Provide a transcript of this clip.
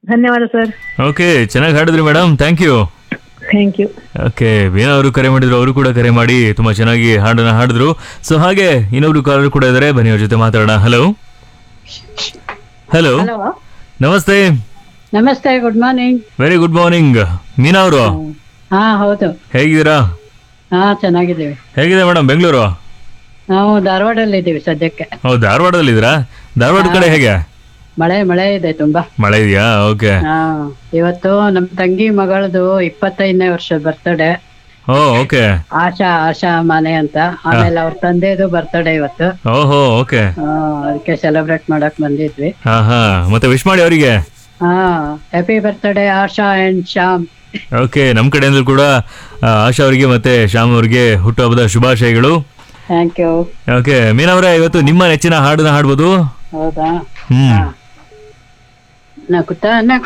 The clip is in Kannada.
ಧನ್ಯವಾದ ಸರ್ ಓಕೆ ಚೆನ್ನಾಗಿ ಹಾಡಿದ್ರಿ madam thank you thank you okay Veena ಅವರು ಕರೆ ಮಾಡಿದ್ರು ಅವರು ಕೂಡ ಕರೆ ಮಾಡಿ ತುಂಬಾ ಚೆನ್ನಾಗಿ ಹಾಡನ್ನ ಹಾಡಿದ್ರು ಸೊ ಹಾಗೆ ಇನ್ನೊಬ್ರು ಕಾಲರ್ ಕೂಡ ಇದ್ದಾರೆ ಬನ್ನಿ ಅವ್ರ ಜೊತೆ ಮಾತಾಡೋಣ ಹಲೋ ಹಲೋ ಹಲೋ ನಮಸ್ತೆ ನಮಸ್ತೆ good morning very good morning Meena ಅವರು ಹಾ ಹೌದು ಹೇಗಿದ್ದೀರಾ ಹಾ ಚೆನ್ನಾಗಿದ್ದೀವಿ ಹೇಗಿದೆ ಮೇಡಮ್ ಬೆಂಗಳೂರು ನಾವು ಧಾರವಾಡಲ್ಲಿ ಇದ್ದೀವಿ ಸದ್ಯಕ್ಕೆ ಓ ಧಾರವಾಡದಲ್ಲಿ ಇದ್ದೀರಾ ಧಾರವಾಡ ಕಡೆ ಹೇಗೆ ಮಳೆ ಮಳೆ ಇದೆ ತುಂಬಾ ಮಳೆ ಇದೆಯಾ ಓಕೆ ಹಾ ಇವತ್ತು ನಮ್ ತಂಗಿ ಮಗಳದು ಇಪ್ಪತ್ತೈದನೇ ವರ್ಷದ ಬರ್ತಡೇ ಓ ಓಕೆ ಆಶಾ ಆಶಾ ಮನೆ ಅಂತ ಆಮೇಲೆ ಅವ್ರ ತಂದೆದು ಬರ್ತಡೇ ಇವತ್ತು ಓಹೋ ಓಕೆ ಆ, ಅದಕ್ಕೆ ಸೆಲೆಬ್ರೇಟ್ ಮಾಡಕ್ ಬಂದಿದ್ವಿ ಹಾ ಹಾ ಮತ್ತೆ ವಿಶ್ ಮಾಡಿ ಅವರಿಗೆ ಹಾ happy birthday Asha and Shyam okay ನಮ್ಮ ಕಡೆಯಿಂದ ಕೂಡ ಆ, ಆಶಾ ಅವರಿಗೆ ಮತ್ತೆ ಶ್ಯಾಮ್ ಅವರಿಗೆ ಹುಟ್ಟುಹಬ್ಬದ ಶುಭಾಶಯಗಳು ಥ್ಯಾಂಕ್ ಯು ಓಕೆ ಮೀನಾ ಅವರೇ ಇವತ್ತು ನಿಮ್ಮ ನೆಚ್ಚಿನ ಹಾಡನ್ನ ಹಾಡ್ಬೋದು ಹೌದಾ ಹ್ಮ್ ನಕುತ ನಕುತ